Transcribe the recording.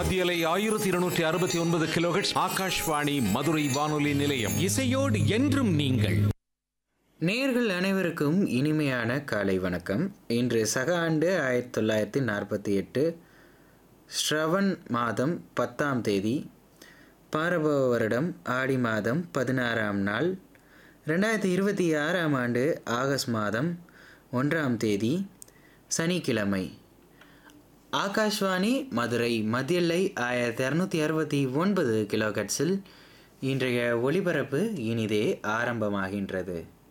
மத்தியலை ஆயிரத்தி இருநூற்றி அறுபத்தி ஒன்பது கிலோஹெட்ஸ் ஆகாஷ்வாணி மதுரை வானொலி நிலையம் இசையோடு என்றும் நீங்கள் நேர்கள் அனைவருக்கும் இனிமையான காலை வணக்கம் இன்று சக ஆண்டு ஆயிரத்தி தொள்ளாயிரத்தி நாற்பத்தி எட்டு ஸ்ரவன் மாதம் பத்தாம் தேதி பாரபவ வருடம் ஆடி மாதம் பதினாறாம் நாள் ரெண்டாயிரத்தி இருபத்தி ஆறாம் ஆண்டு ஆகஸ்ட் மாதம் ஒன்றாம் தேதி சனிக்கிழமை ஆகாஷ்வாணி மதுரை மத்தியல்லை ஆயிரத்தி இரநூத்தி அறுபத்தி ஒன்பது கிலோகட்ஸில் இன்றைய ஒளிபரப்பு இனிதே ஆரம்பமாகின்றது